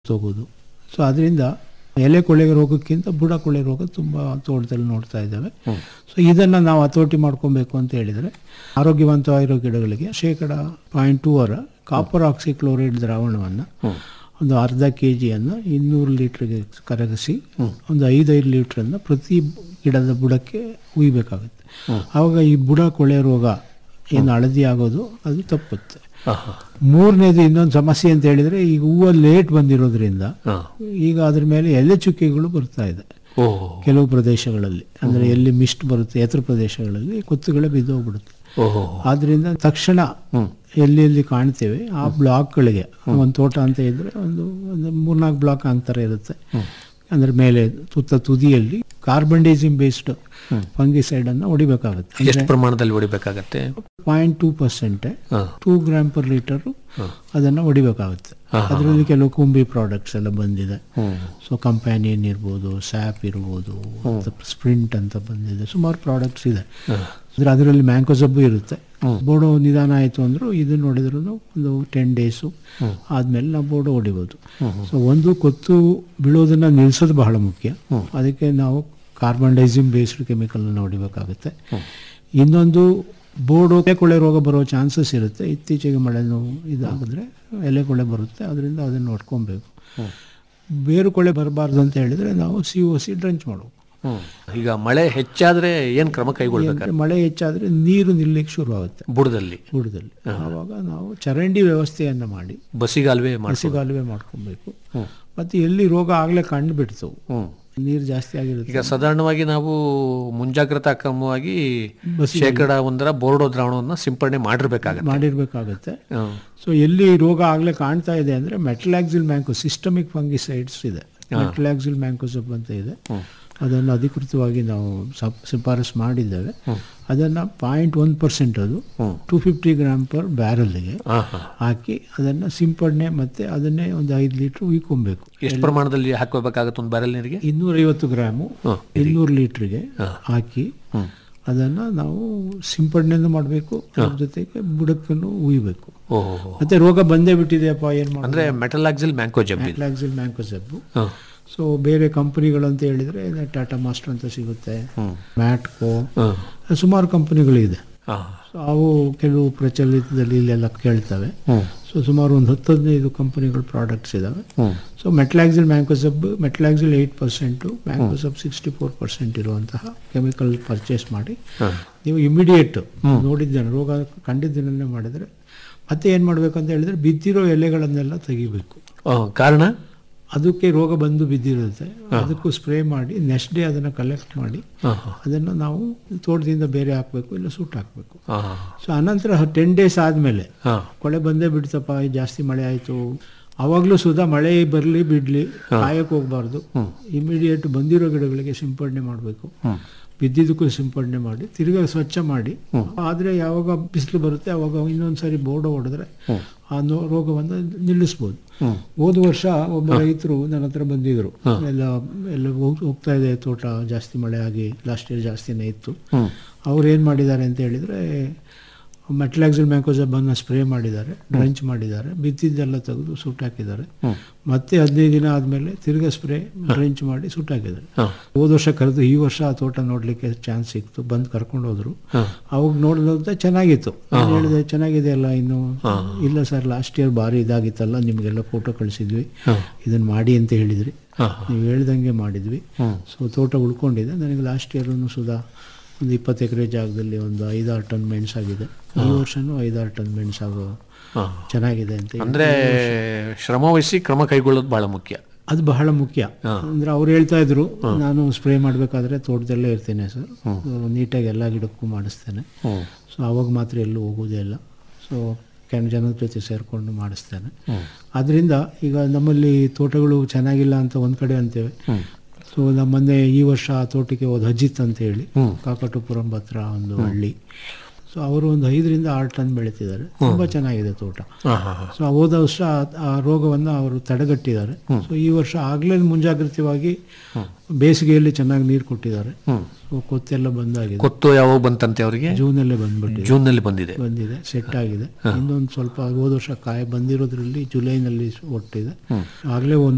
ಹೋಗೋದು ಸೊ ಅದರಿಂದ ಎಲೆ ಕೊಳೆ ರೋಗಕ್ಕಿಂತ ಬುಡ ಕೊಳೆ ರೋಗ ತುಂಬ ತೋಟದಲ್ಲಿ ನೋಡ್ತಾ ಇದ್ದಾವೆ ಸೊ ಇದನ್ನು ನಾವು ಹತೋಟಿ ಮಾಡ್ಕೊಬೇಕು ಅಂತ ಹೇಳಿದರೆ ಆರೋಗ್ಯವಂತವಾಗಿರೋ ಗಿಡಗಳಿಗೆ ಶೇಕಡ ಪಾಯಿಂಟ್ ಟೂ ಅವರ ಕಾಪರ್ ಆಕ್ಸಿಕ್ಲೋರೈಡ್ ದ್ರಾವಣವನ್ನು ಒಂದು ಅರ್ಧ ಕೆ ಜಿಯನ್ನು ಇನ್ನೂರು ಲೀಟ್ರಿಗೆ ಕರಗಿಸಿ ಒಂದು ಐದೈದು ಲೀಟ್ರನ್ನು ಪ್ರತಿ ಗಿಡದ ಬುಡಕ್ಕೆ ಉಯ್ಬೇಕಾಗುತ್ತೆ ಆವಾಗ ಈ ಬುಡ ಕೊಳೆ ರೋಗ ಏನು ಹಳದಿ ಆಗೋದು ಅದು ತಪ್ಪುತ್ತೆ ಆಹಾ. ಮೂರನೇದು ಇನ್ನೊಂದು ಸಮಸ್ಯೆ ಅಂತ ಹೇಳಿದರೆ ಈಗ ಹೂವು ಲೇಟ್ ಬಂದಿರೋದ್ರಿಂದ ಹಾ. ಈಗ ಅದ್ರ ಮೇಲೆ ಎಲೆ ಚುಕ್ಕೆಗಳು ಬರ್ತಾ ಇದೆ ಓ ಕೆಲವು ಪ್ರದೇಶಗಳಲ್ಲಿ ಅಂದರೆ ಎಲ್ಲಿ ಮಿಸ್ಟ್ ಬರುತ್ತೆ ಎತ್ತರ ಪ್ರದೇಶಗಳಲ್ಲಿ ಕೊತ್ತುಗಳೇ ಬಿದ್ದೋಗ್ಬಿಡುತ್ತೆ ಓಹೋ ಆದ್ರಿಂದ ತಕ್ಷಣ ಎಲ್ಲಿ ಎಲ್ಲಿ ಕಾಣ್ತೇವೆ ಆ ಬ್ಲಾಕ್ಗಳಿಗೆ ಒಂದು ತೋಟ ಅಂತ ಇದ್ರೆ ಒಂದು ಒಂದು ಮೂರ್ನಾಲ್ಕು ಬ್ಲಾಕ್ ಅಂತರ ಇರುತ್ತೆ ಅಂದ್ರೆ ಮೇಲೆ ತುತ್ತ ತುದಿಯಲ್ಲಿ ಕಾರ್ಬನ್ಡೈಸಿಮ್ ಬೇಸ್ಡ್ ಫಂಗಿಸೈಡ್ ಅನ್ನು ಹೊಡಿಬೇಕಾಗುತ್ತೆ ಎಷ್ಟು ಪ್ರಮಾಣದಲ್ಲಿ ಹೊಡಿಬೇಕಾಗತ್ತೆ ಪಾಯಿಂಟ್ ಟೂ ಪರ್ಸೆಂಟ್ ಹಾ. ಟೂ ಗ್ರಾಮ್ ಪರ್ ಲೀಟರ್ ಅದನ್ನು ಹೊಡಿಬೇಕಾಗುತ್ತೆ ಅದರಲ್ಲಿ ಕೆಲವು ಕುಂಬಿ ಪ್ರಾಡಕ್ಟ್ಸ್ ಎಲ್ಲ ಬಂದಿದೆ ಸೊ ಕಂಪ್ಯಾನಿಯನ್ ಇರ್ಬೋದು ಸ್ಯಾಪ್ ಇರ್ಬೋದು ಸ್ಪ್ರಿಂಟ್ ಅಂತ ಬಂದಿದೆ ಸುಮಾರು ಪ್ರಾಡಕ್ಟ್ಸ್ ಇದೆ ಅಂದ್ರೆ ಅದರಲ್ಲಿ ಮ್ಯಾಂಕೋಸಬ್ಬು ಇರುತ್ತೆ ಬೋಡೋ ನಿಧಾನ ಆಯಿತು ಅಂದರೂ ಇದನ್ನ ನೋಡಿದ್ರು ಒಂದು ಟೆನ್ ಡೇಸು ಆದಮೇಲೆ ನಾವು ಬೋಡೋ ಹೊಡಿಬೋದು ಸೊ ಒಂದು ಕೊತ್ತು ಬೀಳೋದನ್ನು ನಿಲ್ಲಿಸೋದು ಬಹಳ ಮುಖ್ಯ ಅದಕ್ಕೆ ನಾವು ಕಾರ್ಬನ್ ಡೈಸಿಮ್ ಬೇಸ್ಡ್ ಕೆಮಿಕಲನ್ನು ಹೊಡಿಬೇಕಾಗುತ್ತೆ ಇನ್ನೊಂದು ಬೋರ್ಡು ಕೊಳೆ ರೋಗ ಬರೋ ಚಾನ್ಸಸ್ ಇರುತ್ತೆ ಇತ್ತೀಚೆಗೆ ಮಳೆ ನೋವು ಇದಾಗಿದ್ರೆ ಎಲೆ ಕೊಳೆ ಬರುತ್ತೆ ಅದರಿಂದ ಅದನ್ನು ನೋಡ್ಕೊಬೇಕು ಬೇರು ಕೊಳೆ ಬರಬಾರ್ದು ಅಂತ ಹೇಳಿದರೆ ನಾವು ಸಿ ಒ ಸಿ ಡ್ರಂಚ್ ಮಾಡಬೇಕು ಈಗ ಮಳೆ ಹೆಚ್ಚಾದ್ರೆ ಏನ್ ಕ್ರಮ ಕೈಗೊಳ್ಬೇಕು ಯಾಕಂದ್ರೆ ಮಳೆ ಹೆಚ್ಚಾದರೆ ನೀರು ನಿಲ್ಲಕ್ಕೆ ಶುರು ಆಗುತ್ತೆ ಬುಡದಲ್ಲಿ ಬುಡದಲ್ಲಿ ಆವಾಗ ನಾವು ಚರಂಡಿ ವ್ಯವಸ್ಥೆಯನ್ನು ಮಾಡಿ ಬಸಿಗಾಲ್ವೆ ಮಾಡಿ ಹಸಿಗಾಲುವೆ ಮಾಡ್ಕೊಬೇಕು ಮತ್ತು ಎಲ್ಲಿ ರೋಗ ಆಗಲೇ ಕಂಡು ಬಿಡ್ತು ನೀರು ಜಾಸ್ತಿ ಆಗಿರುತ್ತೆ ಈಗ ಸಾಧಾರಣವಾಗಿ ನಾವು ಮುಂಜಾಗ್ರತಾ ಕ್ರಮವಾಗಿ ಶೇಕಡ ಒಂದರ ಬೋರ್ಡೋ ದ್ರಾವಣವನ್ನು ಸಿಂಪಡಣೆ ಮಾಡಿರ್ಬೇಕಾಗತ್ತೆ ಮಾಡಿರಬೇಕಾಗುತ್ತೆ ಹ್ಮ್. ಸೊ ಎಲ್ಲಿ ರೋಗ ಆಗಲೇ ಕಾಣ್ತಾ ಇದೆ ಅಂದರೆ ಮೆಟ್ಲಾಕ್ಸಿಲ್ ಮ್ಯಾಂಕೋ ಸಿಸ್ಟಮಿಕ್ ಫಂಗಿಸೈಡ್ಸ್ ಇದೆ ಮೆಟ್ಲಾಕ್ಸಿಲ್ ಮ್ಯಾಂಕೋಸಬ್ ಅಂತ ಇದೆ ಅದನ್ನು ಅಧಿಕೃತವಾಗಿ ನಾವು ಸಪ್ ಶಿಫಾರಸ್ ಮಾಡಿದ್ದೇವೆ ಅದನ್ನು ಪಾಯಿಂಟ್ ಒನ್ ಪರ್ಸೆಂಟ್ ಅದು ಟು ಫಿಫ್ಟಿ ಗ್ರಾಮ್ ಪರ್ ಬ್ಯಾರಲ್ಗೆ ಹಾ, ಹಾ. ಹಾಕಿ ಅದನ್ನು ಸಿಂಪಡಣೆ ಮತ್ತು ಅದನ್ನೇ ಒಂದು ಐದು ಲೀಟ್ರ್ ಉಯ್ಕೊಬೇಕು ಎಷ್ಟು ಪ್ರಮಾಣದಲ್ಲಿ ಹಾಕೋಬೇಕಾಗತ್ತೆ ಒಂದು ಬ್ಯಾರಲ್ ನೀರಿಗೆ ಇನ್ನೂರೈವತ್ತು ಗ್ರಾಮು ಹ್ಮ್. ಇನ್ನೂರು ಲೀಟ್ರಿಗೆ ಹಾಕಿ ಅದನ್ನು ನಾವು ಸಿಂಪಡಣೆನೂ ಮಾಡಬೇಕು ಅದ್ರ ಜೊತೆಗೆ ಬುಡಕ್ಕನ್ನು ಉಯ್ಬೇಕು ಓಹೋ ಮತ್ತೆ ರೋಗ ಬಂದೇ ಬಿಟ್ಟಿದೆಯಪ್ಪ ಏನು ಮಾಡಿ ಅಂದ್ರೆ ಮೆಟಲಾಕ್ಸಿಲ್ ಮ್ಯಾಂಕೋ ಜಬ್ ಇದು ಮ್ಯಾಕ್ಲಾಕ್ಸಿಲ್ ಮ್ಯಾಂಕೋಸೆಬ್ಬು ಹ. ಸೊ ಬೇರೆ ಕಂಪನಿಗಳು ಅಂತ ಹೇಳಿದ್ರೆ ಟಾಟಾ ಮಾಸ್ಟರ್ ಅಂತ ಸಿಗುತ್ತೆ ಮ್ಯಾಟ್ಕೋ ಹ. ಸುಮಾರು ಕಂಪನಿಗಳಿದೆ ಹಾ. ಸೊ ಅವು ಕೆಲವು ಪ್ರಚಲಿತದಲ್ಲಿ ಇಲ್ಲೆಲ್ಲ ಕೇಳ್ತವೆ ಸೊ ಸುಮಾರು ಒಂದು ಹತ್ತು ಹದಿನೈದು ಕಂಪನಿಗಳು ಪ್ರಾಡಕ್ಟ್ಸ್ ಇದಾವೆ so metalaxyl mancozeb metalaxyl eight percent mancozeb sixty four percent ಇರುವಂತಹ ಕೆಮಿಕಲ್ ಪರ್ಚೇಸ್ ಮಾಡಿ ನೀವು ಇಮಿಡಿಯೇಟ್ ನೋಡಿದ್ದೇನೆ ರೋಗ ಕಂಡಿದ್ದನ್ನೇ ಮಾಡಿದರೆ ಮತ್ತೆ ಏನು ಮಾಡಬೇಕು ಅಂತ ಹೇಳಿದ್ರೆ ಬಿದ್ದಿರೋ ಎಲೆಗಳನ್ನೆಲ್ಲ ತೆಗಿಬೇಕು ಆ, ಕಾರಣ ಅದಕ್ಕೆ ರೋಗ ಬಂದು ಬಿದ್ದಿರುತ್ತೆ ಅದಕ್ಕೂ ಸ್ಪ್ರೇ ಮಾಡಿ ನೆಕ್ಸ್ಟ್ ಡೇ ಅದನ್ನು ಕಲೆಕ್ಟ್ ಮಾಡಿ ಹಾ, ಹಾ. ಅದನ್ನು ನಾವು ತೋಟದಿಂದ ಬೇರೆ ಹಾಕಬೇಕು ಇಲ್ಲ ಸೂಟ್ ಹಾಕಬೇಕು ಹಾ, ಸೊ ಅನಂತರ ಟೆನ್ ಡೇಸ್ ಆದಮೇಲೆ ಹಾ. ಕೊಳೆ ಬಂದೇ ಬಿಡ್ತಪ್ಪ ಜಾಸ್ತಿ ಮಳೆ ಆಯಿತು ಆವಾಗಲೂ ಸುಧಾ ಮಳೆ ಬರಲಿ ಬಿಡಲಿ ಕಾಯಕ್ಕೆ ಹೋಗಬಾರ್ದು ಇಮಿಡಿಯೇಟ್ ಬಂದಿರೋ ಗಿಡಗಳಿಗೆ ಸಿಂಪಡಣೆ ಮಾಡಬೇಕು ಬಿದ್ದಿದ್ದಕ್ಕೂ ಸಿಂಪಡಣೆ ಮಾಡಿ ತಿರ್ಗಾ ಸ್ವಚ್ಛ ಮಾಡಿ ಆದರೆ ಯಾವಾಗ ಬಿಸಿಲು ಬರುತ್ತೆ ಅವಾಗ ಇನ್ನೊಂದು ಸಾರಿ ಬೋರ್ಡ್ ಹೊಡೆದ್ರೆ ಆ ನೋ- ರೋಗವನ್ನು ನಿಲ್ಲಿಸ್ಬೋದು ಹೋದ ವರ್ಷ ಒಬ್ಬ ರೈತರು ನನ್ನ ಹತ್ರ ಬಂದಿದ್ರು ಎಲ್ಲ ಎಲ್ಲ ಹೋಗ್- ಹೋಗ್ತಾ ಇದೆ ತೋಟ ಜಾಸ್ತಿ ಮಳೆ ಆಗಿ ಲಾಸ್ಟ್ ಇಯರ್ ಜಾಸ್ತಿನೇ ಇತ್ತು ಅವ್ರು ಏನು ಮಾಡಿದ್ದಾರೆ ಅಂತ ಹೇಳಿದರೆ ಮೆಟ್ಲಾಕ್ಸಿಲ್ ಮ್ಯಾಕೋಸಬನ್ನು ಸ್ಪ್ರೇ ಮಾಡಿದ್ದಾರೆ ಡ್ರಂಚ್ ಮಾಡಿದ್ದಾರೆ ಬಿತ್ತಿದ್ದೆಲ್ಲ ತೆಗೆದು ಸುಟ್ಟಾಕಿದ್ದಾರೆ ಮತ್ತೆ ಹದಿನೈದು ದಿನ ಆದಮೇಲೆ ತಿರ್ಗಾ ಸ್ಪ್ರೇ ಡ್ರಂಚ್ ಮಾಡಿ ಸುಟ್ಟಾಕಿದ್ದಾರೆ ಹಾ. ಹೋದ ವರ್ಷ ಕರೆದು ಈ ವರ್ಷ ಆ ತೋಟ ನೋಡಲಿಕ್ಕೆ ಚಾನ್ಸ್ ಸಿಕ್ತು ಬಂದು ಕರ್ಕೊಂಡು ಹೋದ್ರು ಅವಾಗ ನೋಡಿದ್ರೆ ಚೆನ್ನಾಗಿತ್ತು ನಾನು ಹೇಳಿದೆ ಚೆನ್ನಾಗಿದೆ ಅಲ್ಲ ಇನ್ನು ಇಲ್ಲ ಸರ್ ಲಾಸ್ಟ್ ಇಯರ್ ಭಾರಿ ಇದಾಗಿತ್ತಲ್ಲ ನಿಮಗೆಲ್ಲ ಫೋಟೋ ಕಳಿಸಿದ್ವಿ ಇದನ್ನು ಮಾಡಿ ಅಂತ ಹೇಳಿದ್ರಿ ನೀವು ಹೇಳ್ದಂಗೆ ಮಾಡಿದ್ವಿ ಸೊ ತೋಟ ಉಳ್ಕೊಂಡಿದೆ ನನಗೆ ಲಾಸ್ಟ್ ಇಯರ್ನು ಸುಧಾ ಒಂದು ಇಪ್ಪತ್ತು ಎಕರೆ ಜಾಗದಲ್ಲಿ ಒಂದು ಐದಾರು ಟನ್ ಮೆಣಸಾಗಿದೆ ಈ ವರ್ಷನೂ ಐದಾರು ಟನ್ ಮೆಣಸಾಗೋ ಹಾ. ಚೆನ್ನಾಗಿದೆ ಅಂತ ಹೇಳಿ. ಅಂದ್ರೆ ಶ್ರಮ ವಹಿಸಿ ಕ್ರಮ ಕೈಗೊಳ್ಳೋದು ಬಹಳ ಮುಖ್ಯ ಅದು ಬಹಳ ಮುಖ್ಯ ಅಂದ್ರೆ ಅವ್ರು ಹೇಳ್ತಾ ಇದ್ರು ನಾನು ಸ್ಪ್ರೇ ಮಾಡಬೇಕಾದ್ರೆ ತೋಟದಲ್ಲೇ ಇರ್ತೇನೆ ಸರ್ ನೀಟಾಗಿ ಎಲ್ಲ ಗಿಡಕ್ಕೂ ಮಾಡಿಸ್ತೇನೆ ಸೊ ಅವಾಗ ಮಾತ್ರ ಎಲ್ಲೂ ಹೋಗೋದೇ ಇಲ್ಲ ಸೊ ಕೆಲ ಜನದ ಜೊತೆ ಸೇರಿಕೊಂಡು ಮಾಡಿಸ್ತೇನೆ ಅದರಿಂದ ಈಗ ನಮ್ಮಲ್ಲಿ ತೋಟಗಳು ಚೆನ್ನಾಗಿಲ್ಲ ಅಂತ ಒಂದು ಕಡೆ ಅಂತೇವೆ ಸೊ ನಮ್ಮ ಮೊನ್ನೆ ಈ ವರ್ಷ ಆ ತೋಟಕ್ಕೆ ಹೋದ ಅಜಿತ್ ಅಂತ ಹೇಳಿ ಕಾಕಟಪುರಂ ಹತ್ರ ಒಂದು ಹಳ್ಳಿ ಸೊ ಅವರು ಒಂದು ಐದರಿಂದ ಆರು ಟನ್ ಬೆಳೀತಿದ್ದಾರೆ ತುಂಬ ಚೆನ್ನಾಗಿದೆ ತೋಟ ಹಾ, ಹಾ, ಹಾ. ಸೊ ಹೋದ ವರ್ಷ ಆ- ಆ ರೋಗವನ್ನು ಅವರು ತಡೆಗಟ್ಟಿದ್ದಾರೆ ಸೊ ಈ ವರ್ಷ ಆಗಲೇ ಮುಂಜಾಗ್ರತವಾಗಿ ಬೇಸಿಗೆಯಲ್ಲಿ ಚೆನ್ನಾಗಿ ನೀರು ಕೊಟ್ಟಿದ್ದಾರೆ ಸೊ ಕೊತ್ತೆಲ್ಲ ಬಂದಾಗಿದೆ ಕೊತ್ತು ಯಾವಾಗ ಬಂತಂತೆ ಅವರಿಗೆ ಜೂನಲ್ಲೇ ಬಂದ್ಬಿಟ್ಟಿದೆ ಜೂನ್ ನಲ್ಲಿ ಬಂದಿದೆ ಬಂದಿದೆ ಸೆಟ್ ಆಗಿದೆ ಇನ್ನೊಂದು ಸ್ವಲ್ಪ ಹೋದ ವರ್ಷ ಕಾಯಿ ಬಂದಿರೋದ್ರಲ್ಲಿ ಜುಲೈನಲ್ಲಿ ಒಟ್ಟಿದೆ ಆಗಲೇ ಒಂದು